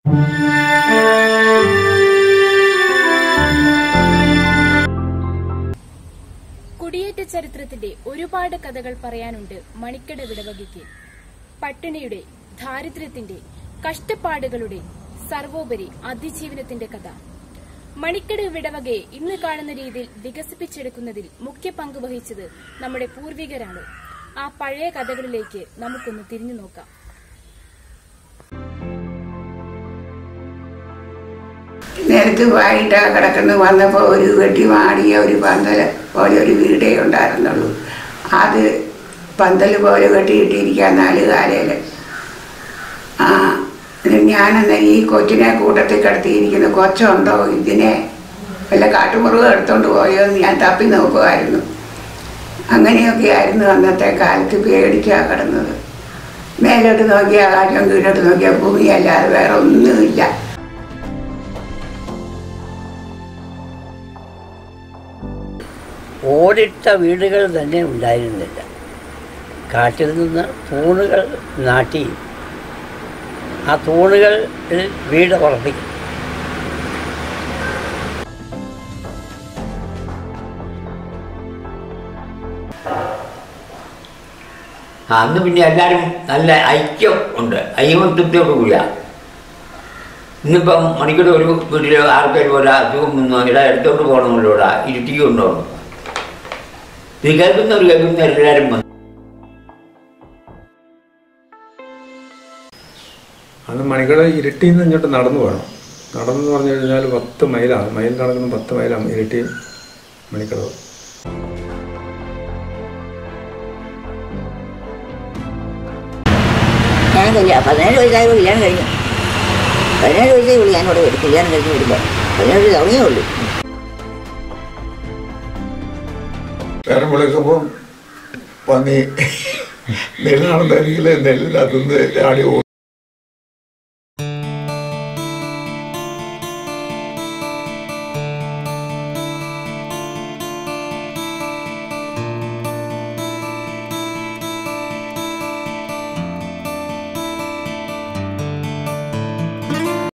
കുടിയേറ്റ ചരിത്രത്തിന്റെ ഒരുപാട് കഥകൾ പറയാനുണ്ട് മണിക്കട വിടവകയ്ക്ക് പട്ടിണിയുടെ ദാരിദ്ര്യത്തിന്റെ കഷ്ടപ്പാടുകളുടെ സർവോപരി അതിജീവനത്തിന്റെ കഥ മണിക്കട വിടവകയെ ഇന്ന് കാണുന്ന രീതിയിൽ വികസിപ്പിച്ചെടുക്കുന്നതിൽ മുഖ്യ പങ്ക് വഹിച്ചത് നമ്മുടെ പൂർവികരാണ് ആ പഴയ കഥകളിലേക്ക് നമുക്കൊന്ന് തിരിഞ്ഞു നോക്കാം നിലത്ത് വായിട്ടാ കിടക്കുന്നു വന്നപ്പോൾ ഒരു വെട്ടി മാടിയ ഒരു പന്തൽ പോലെ ഒരു വീടേ ഉണ്ടായിരുന്നുള്ളൂ അത് പന്തൽ പോലെ കെട്ടിയിട്ടിരിക്കാൻ നാല് കാലയിൽ ആ ഞാനെന്നാൽ ഈ കൊച്ചിനെ കൂട്ടത്തിൽ കിടത്തിയിരിക്കുന്ന കൊച്ചുണ്ടോ ഇതിനെ വല്ല കാട്ടുമുറിവ് എടുത്തോണ്ട് പോയോ എന്ന് ഞാൻ തപ്പി നോക്കുമായിരുന്നു അങ്ങനെയൊക്കെ ആയിരുന്നു അന്നത്തെ കാലത്ത് പേടിച്ചാ കിടന്നത് മേലോട്ട് നോക്കിയാൽ ആകാശം കീഴോട്ട് നോക്കിയാൽ ഭൂമിയല്ലാതെ വേറെ ഒന്നുമില്ല ഓടിട്ട വീടുകൾ തന്നെ ഉണ്ടായിരുന്നില്ല കാട്ടിൽ നിന്ന് തൂണുകൾ നാട്ടി ആ തൂണുകൾ വീട് ഉറപ്പിക്കും അന്ന് പിന്നെ എല്ലാവരും നല്ല ഐക്യം ഉണ്ട് ഐമത്വത്തോടു കൂടിയാണ് ഇന്നിപ്പം മണിക്കൂർ ഒരു വീട്ടിൽ ആർക്കെങ്കിലും ഒരു അസുഖം വന്നോ ഇടാ എടുത്തോണ്ട് പോകണമല്ലോ ഇടാ ഇരുട്ടിക്കൊണ്ടോ ഇത് കേൾക്കുന്നവർ കേൾക്കുന്ന എല്ലാവരും വന്നു അന്ന് മണിക്കട ഇരുട്ടിയിൽ നിന്ന് ഇങ്ങോട്ട് നടന്നു പോകണം നടന്നു പറഞ്ഞു കഴിഞ്ഞാൽ പത്ത് മൈലാണ് മൈൽ നടക്കുന്ന പത്ത് മൈലാണ് ഇരട്ടി മണിക്കടവ് ഞാൻ കല്യാണം പതിനേഴ് വയസ്സായപ്പോൾ കല്യാണം കഴിഞ്ഞു പതിനേഴ് വയസ്സേ ഉള്ളൂ ഞാനിവിടെ വരും കല്യാണം കഴിഞ്ഞ് വരുമ്പോൾ പതിനേഴ് തവണയേ ഉള്ളൂ നേരം വിളിക്കുമ്പോൾ പന്നി നെല്ലാണെന്നെങ്കിൽ നെല്ലിനകത്തുനിന്ന് ചാടി ഓടും